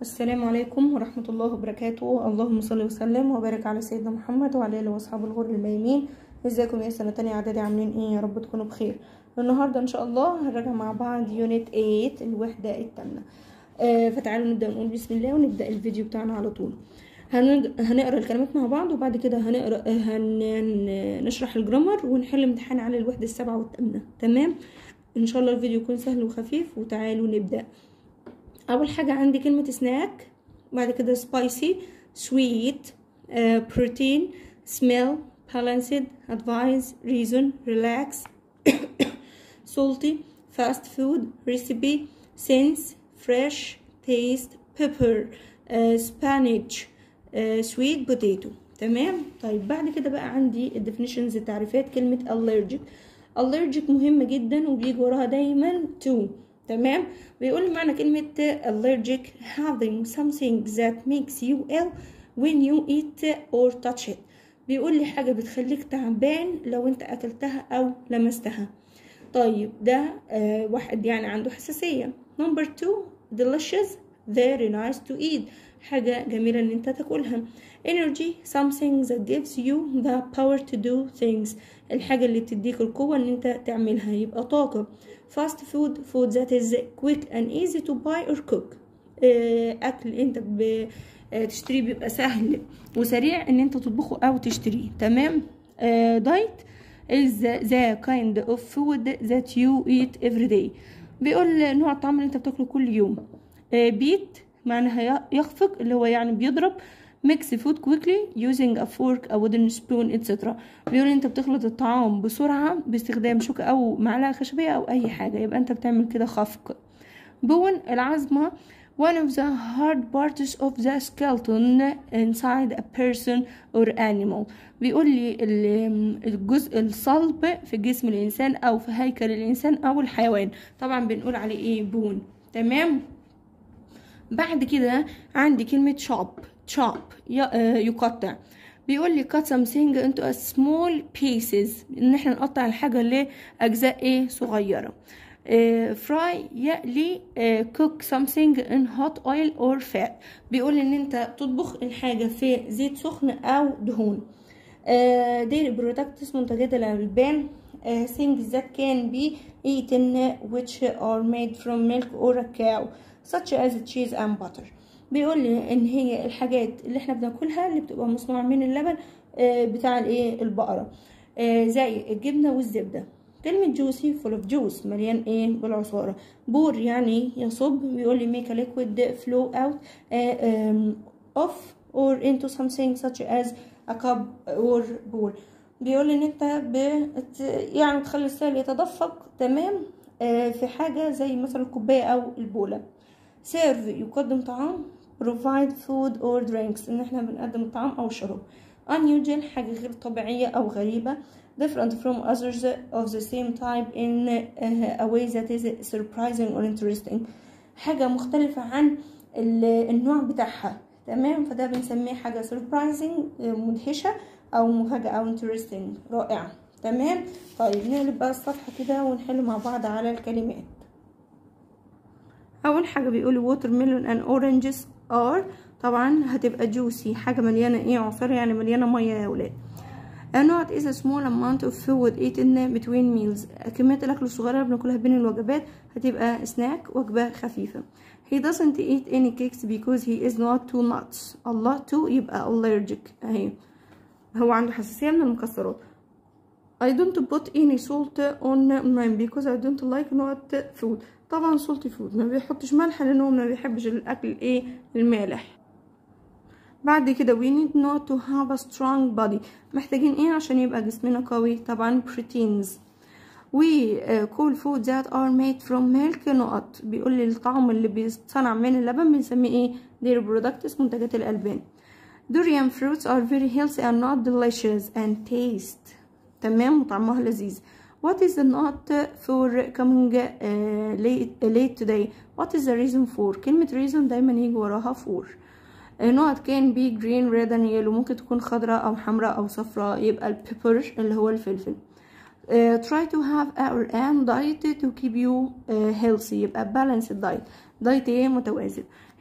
السلام عليكم ورحمة الله وبركاته اللهم صل وسلم وبارك على سيدنا محمد وعلى آله وأصحابه الغر الميامين ازيكم يا سنة تانية اعدادي عاملين ايه يا رب تكونوا بخير النهاردة ان شاء الله هنراجع مع بعض يونت 8 الوحدة التامنة آه فتعالوا نبدأ نقول بسم الله ونبدأ الفيديو بتاعنا على طول هن- هنقرا الكلمات مع بعض وبعد كده هنقرا آه، هن... هن- نشرح الجرامر ونحل امتحان على الوحدة السابعة والثامنة تمام ان شاء الله الفيديو يكون سهل وخفيف وتعالوا نبدأ اول حاجة عندي كلمة سناك بعد كده spicy sweet uh, protein smell balanced advise reason relax salty fast food recipe sense fresh taste pepper uh, spinach uh, sweet potato تمام طيب بعد كده بقى عندي الديفينيشنز التعريفات كلمة allergic allergic مهمة جدا وبيجي وراها دايما to تمام بيقول معنى كلمة allergic having something that makes you ill when you eat or touch it بيقول لي حاجة بتخليك تعبان لو انت اكلتها او لمستها طيب ده آه واحد يعني عنده حساسية number two delicious very nice to eat حاجة جميلة ان انت تاكلها energy something that gives you the power to do things الحاجة اللي بتديك القوة ان انت تعملها يبقى طاقة fast food food that is quick and easy to buy or cook آه، اكل انت ب- آه، تشتريه بيبقى سهل وسريع ان انت تطبخه او تشتريه تمام دايت is the kind of food that you eat every day بيقول نوع الطعام اللي انت بتاكله كل يوم بيت معناها ي- يخفق اللي هو يعني بيضرب mix food quickly using a fork a wooden spoon etc بيقول انت بتخلط الطعام بسرعة باستخدام شوكة او معلقة خشبية او اي حاجة يبقى انت بتعمل كده خفق بون العظمة one of the hard parts of the skeleton inside a person or animal بيقول لي ال- الجزء الصلب في جسم الإنسان أو في هيكل الإنسان أو الحيوان طبعا بنقول عليه إيه بون تمام بعد كده عندي كلمة chop chop ي- آه، يقطع بيقول لي cut something into a small pieces ان احنا نقطع الحاجة لأجزاء ايه صغيرة آه، fry يقلي آه، cook something in hot oil or fat بيقول ان انت تطبخ الحاجة في زيت سخن او دهون ديري برودكتس منتجات الألبان آه، things that can be eaten which are made from milk or a cow such as cheese and butter بيقول لي ان هي الحاجات اللي احنا بناكلها اللي بتبقى مصنوعة من اللبن آه، بتاع الايه البقرة آه، زي الجبنة والزبدة كلمة جوسي full of juice مليان ايه بالعصارة بور يعني يصب بيقول لي make a liquid flow out آه، um, of or into something such as a cup or bowl بيقول ان انت بت يعني تخلي السائل يتدفق تمام آه، في حاجة زي مثلا الكوباية او البولة سيرف يقدم طعام provide food or drinks ان احنا بنقدم الطعام او الشراب unusual حاجة غير طبيعية او غريبة different from others of the same type in uh, a way that is surprising or interesting حاجة مختلفة عن ال- النوع بتاعها تمام فده بنسميه حاجة surprising آه، مدهشة أو مفاجأة أو interesting رائعة تمام طيب نقلب بقى الصفحة كده ونحل مع بعض على الكلمات أول حاجة بيقول watermelon and oranges are طبعا هتبقى juicy حاجة مليانة ايه عصير يعني مليانة مية يا ولاد A nut is a small amount of food eaten between meals كمية الأكل الصغيرة اللي بناكلها بين الوجبات هتبقى سناك وجبة خفيفة He doesn't eat any cakes because he is not to nuts الله to يبقى allergic اهي هو عنده حساسية من المكسرات I don't put any salt on mine because I don't like nut food طبعا salty food ما بيحطش ملح لأنه ما بيحبش الأكل ايه المالح بعد كده we need not to have a strong body محتاجين ايه عشان يبقى جسمنا قوي طبعا proteins we uh, call food that are made from milk نقط بيقول لي الطعم اللي بيصنع من اللبن بنسميه ايه dairy products منتجات الألبان durian fruits are very healthy and not delicious and taste تمام وطعمها لذيذ what is the not for coming uh, late, late today what is the reason for كلمة reason دايما يجي وراها for نقط كان بي جرين ريد and yellow ممكن تكون خضراء او حمراء او صفراء يبقى البيبر اللي هو الفلفل uh, try to have our own diet to keep you uh, healthy يبقى balanced diet diet ايه متوازن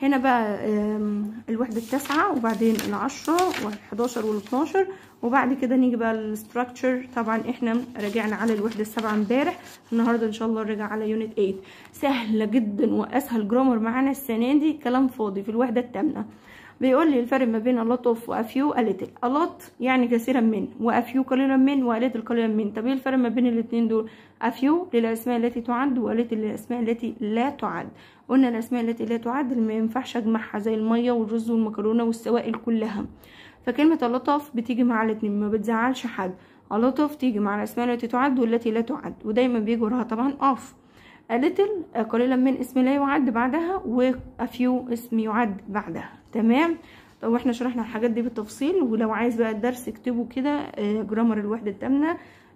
هنا بقى الوحدة التاسعة وبعدين العشرة والحداشر والاتناشر وبعد كده نيجي بقى الستراكشر طبعا احنا راجعنا على الوحدة السابعة امبارح النهاردة ان شاء الله نرجع على يونت 8 سهلة جدا واسهل جرامر معانا السنة دي كلام فاضي في الوحدة التامنة بيقول لي الفرق ما بين a lot of و a few a little a lot يعني كثيرا من و a few قليلا من و a little قليلا من طب ايه الفرق ما بين الاثنين دول a few للاسماء التي تعد و a little للاسماء التي لا تعد قلنا الاسماء التي لا تعد اللي ما ينفعش اجمعها زي الميه والرز والمكرونه والسوائل كلها فكلمه a lot of بتيجي مع الاثنين ما بتزعلش حد a lot of تيجي مع الاسماء التي تعد والتي لا تعد ودايما بيجي وراها طبعا off a little قليلا من اسم لا يعد بعدها و a few اسم يعد بعدها تمام طب احنا شرحنا الحاجات دي بالتفصيل ولو عايز بقى الدرس اكتبه كده جرامر الوحدة التامنة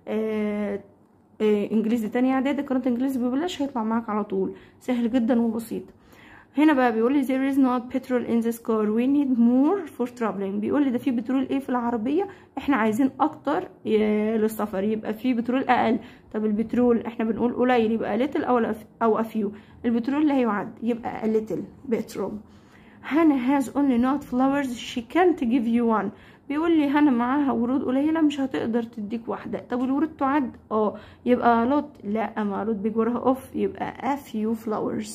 اه اه انجليزي تاني اعدادي قناة انجليزي ببلاش هيطلع معاك على طول سهل جدا وبسيط هنا بقى بيقول لي there is not petrol in this car we need more for traveling بيقول لي ده في بترول ايه في العربية احنا عايزين اكتر للسفر يبقى في بترول اقل طب البترول احنا بنقول قليل يبقى little او او a few البترول لا يعد يبقى a little petrol هانا has only not flowers she can't give you one بيقول لي هانا معاها ورود قليله مش هتقدر تديك واحده طب الورود تعد اه يبقى lot لا ما lot بيجي وراها اوف يبقى a few flowers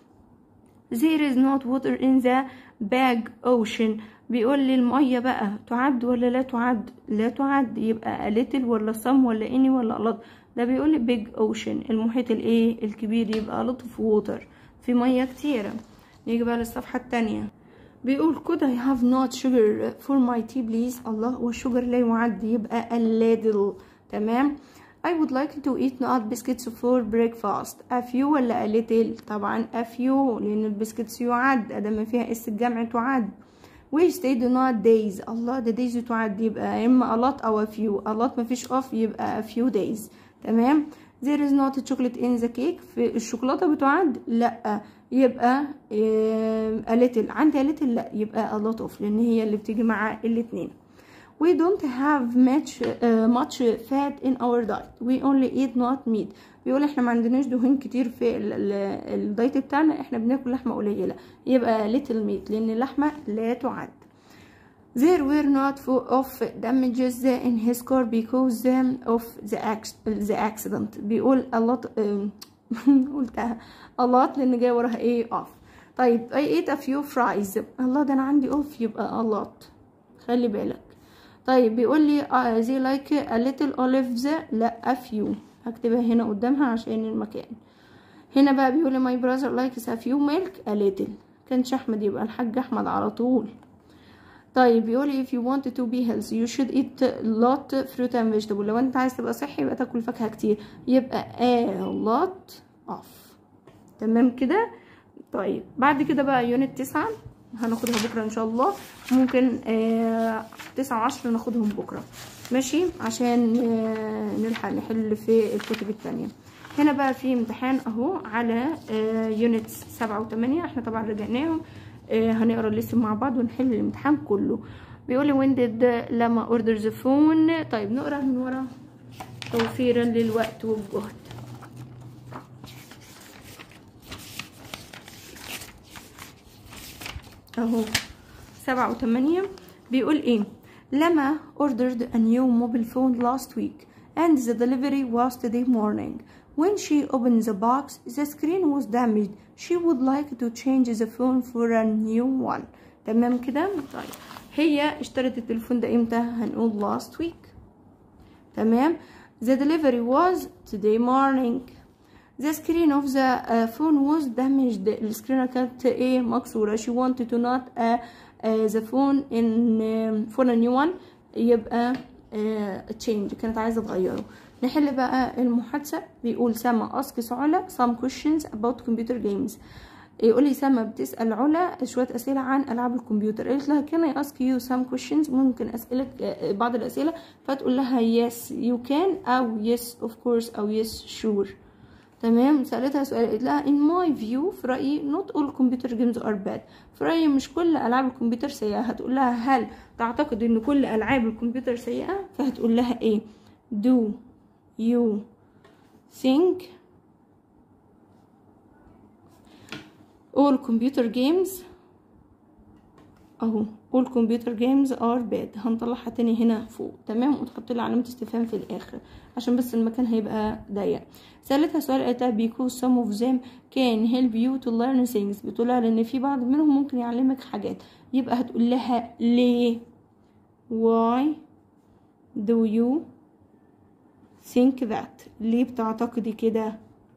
there is not water in the bag ocean بيقول لي الميه بقى تعد ولا لا تعد لا تعد يبقى a little ولا some ولا any ولا a lot ده بيقول لي big ocean المحيط الايه الكبير يبقى lot of water في ميه كتيره نيجي بقى للصفحة التانية بيقول could I have not sugar for my tea please الله والشجر لا يعد يبقى a little تمام I would like to eat nut biscuits for breakfast a few ولا a little طبعا a few لأن البسكتس يعد أدام فيها اس الجمع تعد we stayed not days الله ده days تعد يبقى إما a lot أو a few a lot مفيش off يبقى a few days تمام there is not chocolate in the cake في الشوكولاتة بتعد لأ يبقى a little عندي a little لا يبقى a lot of لان هي اللي بتيجي مع الاتنين we don't have much uh, much fat in our diet we only eat not meat بيقول احنا ما عندناش دهون كتير في الدايت بتاعنا احنا بناكل لحمه قليله يبقى little meat لان اللحمه لا تعد there were not of damages in his car because of the, the accident بيقول a lot قلتها a lot لان جاي وراها ايه off طيب I ate a few fries الله ده انا عندي off يبقى a lot خلي بالك طيب بيقول لي uh, they like a little olives لا a few هكتبها هنا قدامها عشان المكان هنا بقى بيقول لي my brother likes a few milk a little كانش احمد يبقى الحاج احمد على طول طيب بيقول لي if you want to be healthy you should eat lot fruit and vegetable لو انت عايز تبقى صحي يبقى تاكل فاكهه كتير يبقى a lot of تمام كده طيب بعد كده بقى يونت تسعة هناخدها بكرة ان شاء الله ممكن آه تسعة وعشرة ناخدهم بكرة ماشي عشان آه نلحق نحل في الكتب التانية هنا بقى في امتحان اهو على آه يونت سبعة وتمانية احنا طبعا رجعناهم آه هنقرا الاسم مع بعض ونحل الامتحان كله بيقول لي وين ديد لما اوردر ذا فون طيب نقرا من ورا توفيرا للوقت والجهد اهو سبعة وثمانية بيقول ايه لما ordered a new mobile phone last week and the delivery was today morning when she opened the box the screen was damaged she would like to change the phone for a new one تمام كده طيب هي اشترت التليفون ده امتى هنقول last week تمام the delivery was today morning the screen of the uh, phone was damaged السكرين كانت ايه مكسورة she wanted to not uh, uh, the phone in uh, for a new one يبقى uh, change كانت عايزة تغيره نحل بقى المحادثة بيقول سما asks علا some questions about computer games يقول لي سما بتسأل علا شوية أسئلة عن ألعاب الكمبيوتر قالت لها can I ask you some questions ممكن أسألك بعض الأسئلة فتقول لها yes you can أو yes of course أو yes sure تمام سألتها سؤال قالت لها in my view في رأيي not all computer games are bad في رأيي مش كل ألعاب الكمبيوتر سيئة هتقول لها هل تعتقد إن كل ألعاب الكمبيوتر سيئة فهتقول لها إيه do you think all computer games اهو all computer games are bad هنطلعها تاني هنا فوق تمام وتحط لي علامة استفهام في الاخر عشان بس المكان هيبقى ضيق سألتها سؤال قالتها because some of them can help you to learn things بتقولها لان في بعض منهم ممكن يعلمك حاجات يبقى هتقول لها ليه why do you think that ليه بتعتقدي كده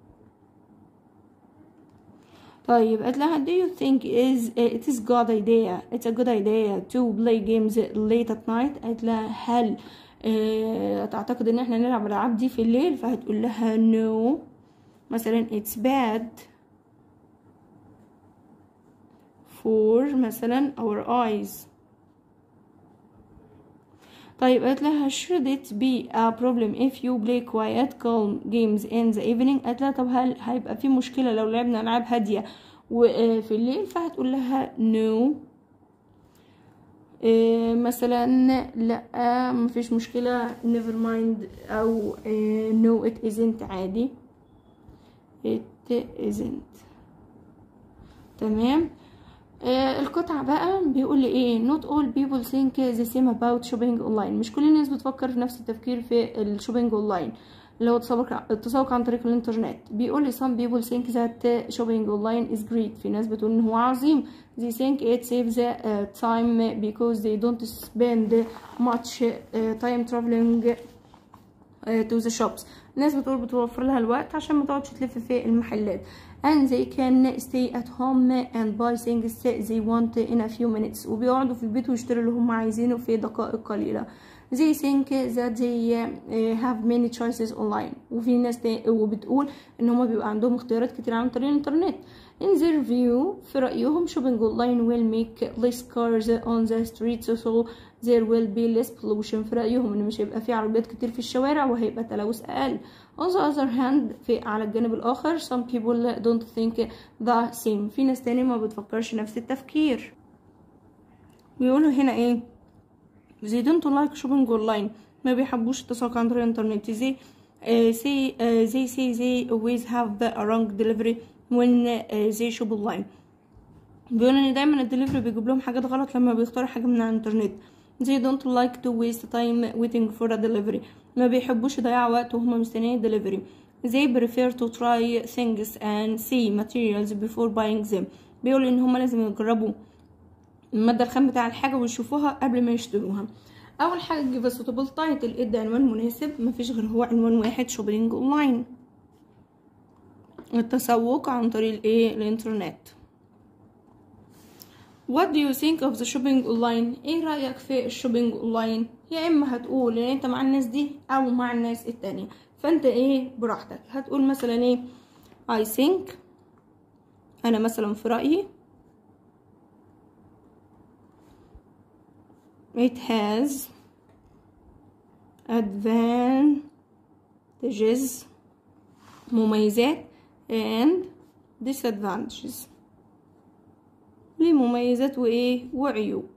طيب قالت لها do you think is it is good idea it's a good idea to play games late at night قالت لها هل اه تعتقد ان احنا نلعب الالعاب دي في الليل فهتقول لها no مثلا it's bad for مثلا our eyes طيب قالت لها should it be a problem if you play quiet calm games in the evening قالت لها طب هل هيبقى في مشكلة لو لعبنا ألعاب هادية وفي الليل فهتقول لها no مثلا لا مفيش مشكلة never mind أو no it isn't عادي it isn't تمام آه القطعة بقى بيقول لي ايه not all people think the same about shopping online مش كل الناس بتفكر في نفس التفكير في الشوبينج اونلاين اللي هو التسوق التسوق عن طريق الانترنت بيقول لي some people think that shopping online is great في ناس بتقول ان هو عظيم they think it saves uh, time because they don't spend much uh, time traveling uh, to the shops الناس بتقول بتوفر لها الوقت عشان ما تقعدش تلف في المحلات and they can stay at home and buy things they want in a few minutes وبيقعدوا في البيت ويشتروا اللي هم عايزينه في دقائق قليلة they think that they have many choices online وفي ناس وبتقول ان هم بيبقى عندهم اختيارات كتير عن طريق الانترنت in their view في رأيهم shopping online will make less cars on the streets so there will be less pollution في رأيهم ان مش هيبقى في عربيات كتير في الشوارع وهيبقى تلوث اقل on the other hand في على الجانب الاخر some people don't think the same في ناس تاني ما بتفكرش نفس التفكير بيقولوا هنا ايه they don't like shopping online ما بيحبوش التسوق عن طريق الانترنت they uh, say uh, they say they always have a wrong delivery when uh, they shop online بيقولوا ان دايما الدليفري بيجيب لهم حاجات غلط لما بيختاروا حاجه من على الانترنت they don't like to waste time waiting for a delivery ما بيحبوش يضيعوا وقت وهم مستنيين delivery they prefer to try things and see materials before buying them بيقولوا ان هم لازم يجربوا المادة الخام بتاع الحاجة ويشوفوها قبل ما يشتروها أول حاجة give a suitable title ادي عنوان مناسب مفيش غير هو عنوان واحد shopping online التسوق عن طريق الايه الانترنت What do you think of the shopping online؟ ايه رأيك في الشوبينج اونلاين؟ يا اما هتقول ان انت مع الناس دي او مع الناس التانية فانت ايه براحتك هتقول مثلا ايه I think انا مثلا في رأيي it has advantages مميزات and disadvantages ليه مميزات وايه وعيوب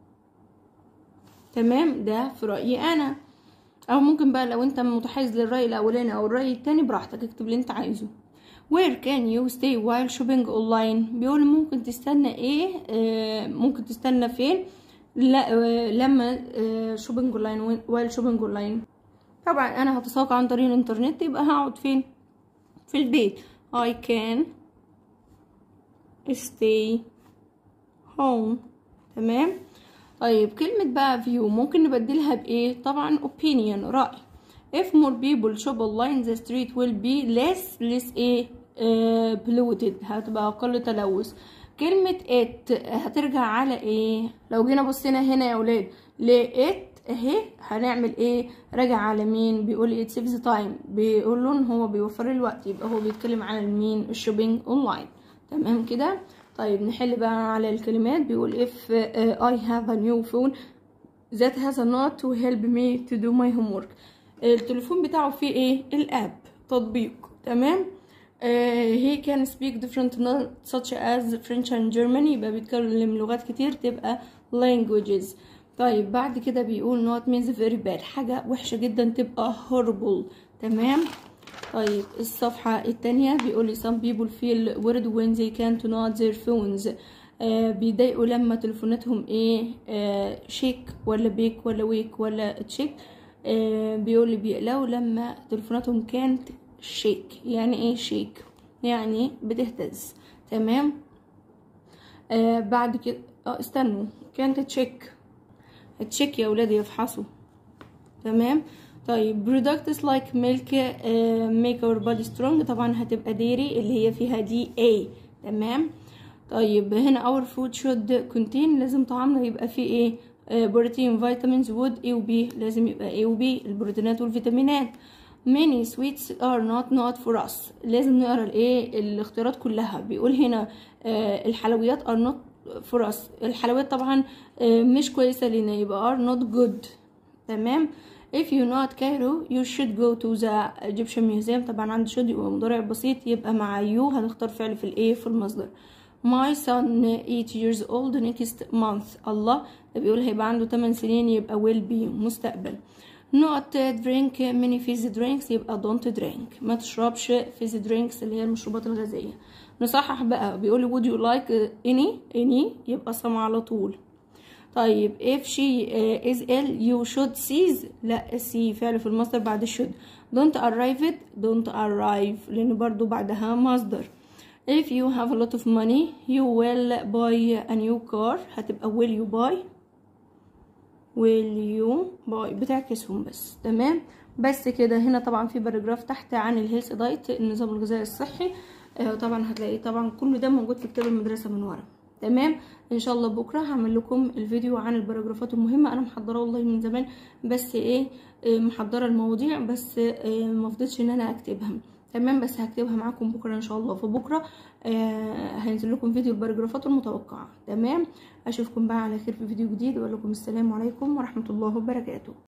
تمام ده في رأيي انا او ممكن بقى لو انت متحيز للرأي الاولاني او الرأي التاني براحتك اكتب اللي انت عايزه where can you stay while shopping online بيقول ممكن تستنى ايه آه ممكن تستنى فين لا آه لما آه شوبينج اونلاين while shopping online طبعا انا هتسوق عن طريق الانترنت يبقى هقعد فين في البيت I can stay home تمام طيب كلمة بقى view ممكن نبدلها بإيه طبعا opinion رأي if more people shop online the street will be less less ايه uh, polluted هتبقى أقل تلوث كلمة it هترجع على ايه لو جينا بصينا هنا يا ولاد ل it اهي هنعمل ايه راجع على مين بيقول it saves time بيقول له ان هو بيوفر الوقت يبقى هو بيتكلم على مين الشوبينج اونلاين تمام كده طيب نحل بقى على الكلمات بيقول if uh, I have a new phone that has a note to help me to do my homework التليفون بتاعه فيه ايه الاب تطبيق تمام uh, he can speak different notes such as French and German يبقى بيتكلم لغات كتير تبقى languages طيب بعد كده بيقول not means very bad حاجة وحشة جدا تبقى horrible تمام طيب الصفحة التانية بيقول some people feel weird when they can't not their phones آه بيضايقوا لما تليفوناتهم ايه آه شيك ولا بيك ولا ويك ولا تشيك آه بيقول لي بيقلقوا لما تليفوناتهم كانت شيك يعني ايه شيك يعني بتهتز تمام آه بعد كده اه استنوا كانت تشيك تشيك يا ولادي يفحصوا تمام طيب products like milk uh, make our body strong طبعا هتبقى ديري اللي هي فيها دي A تمام طيب هنا our food should contain لازم طعامنا يبقى فيه ايه بروتين فيتامينز وود A و B لازم يبقى A و B البروتينات والفيتامينات many sweets are not not for us لازم نقرا الايه الاختيارات كلها بيقول هنا آه الحلويات are not for us الحلويات طبعا آه مش كويسه لينا يبقى are not good تمام if you not Cairo you should go to the Egyptian museum طبعا عند should يبقى مضارع بسيط يبقى مع you هنختار فعل في الايه في المصدر my son 8 years old next month الله ده بيقول هيبقى عنده 8 سنين يبقى will be مستقبل not drink many fizzy drinks يبقى don't drink ما تشربش fizzy drinks اللي هي المشروبات الغازية نصحح بقى بيقول would you like any any يبقى سمع على طول طيب if she uh, is ill you should seize لا see فعل في المصدر بعد should don't arrive it don't arrive لأن برضو بعدها مصدر if you have a lot of money you will buy a new car هتبقى will you buy will you buy بتعكسهم بس تمام بس كده هنا طبعا في باراجراف تحت عن الهيلث دايت النظام الغذائي الصحي آه طبعا هتلاقي طبعا كل ده موجود في كتاب المدرسة من ورا تمام ان شاء الله بكره هعمل لكم الفيديو عن الباراجرافات المهمه انا محضره والله من زمان بس ايه محضره المواضيع بس إيه ما فضلتش ان انا اكتبها تمام بس هكتبها معاكم بكره ان شاء الله فبكره آه هينزل لكم فيديو الباراجرافات المتوقعه تمام اشوفكم بقى على خير في فيديو جديد واقول لكم السلام عليكم ورحمه الله وبركاته